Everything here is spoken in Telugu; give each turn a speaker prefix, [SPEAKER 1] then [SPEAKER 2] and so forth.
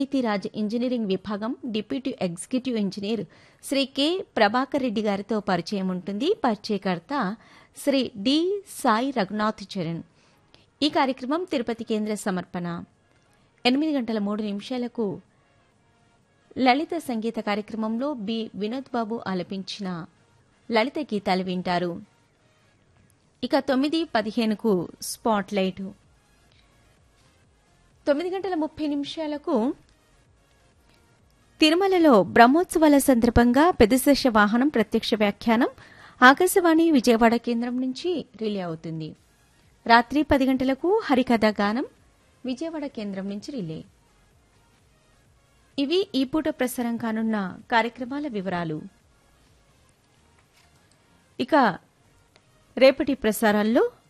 [SPEAKER 1] రాజ్ ఇంజనీరింగ్ విభాగం deputy executive engineer Shri K Prabhakar Reddy గారితో పరిచయం ఉంటుంది పరిచయకర్త శ్రీ డి సాయి రఘునాథ్ చరణ్ ఈ కార్యక్రమం తిరుపతి కేంద్ర సమర్పణ ఎనిమిది గంటల మూడు నిమిషాలకు లలిత సంగీత కార్యక్రమంలో బి వినోద్ బాబు ఆలపించిన లలిత గీతాలు వింటారు ఇక తొమ్మిది పదిహేనుకు స్పాట్ లైట్ తొమ్మిది గంటల ముప్పై నిమిషాలకు తిరుమలలో బ్రహ్మోత్సవాల సందర్భంగా పెద్దశేష వాహనం ప్రత్యక్ష వ్యాఖ్యానం ఆకాశవాణి విజయవాడ కేంద్రం నుంచి రిలే అవుతుంది రాత్రి పది గంటలకు హరికథ గానం విజయవాడ కేంద్రం నుంచి రిలే ఇవి ఈ పూట ప్రసారం కానున్న కార్యక్రమాల వివరాలు ఇక రేపటి ప్రసారాల్లో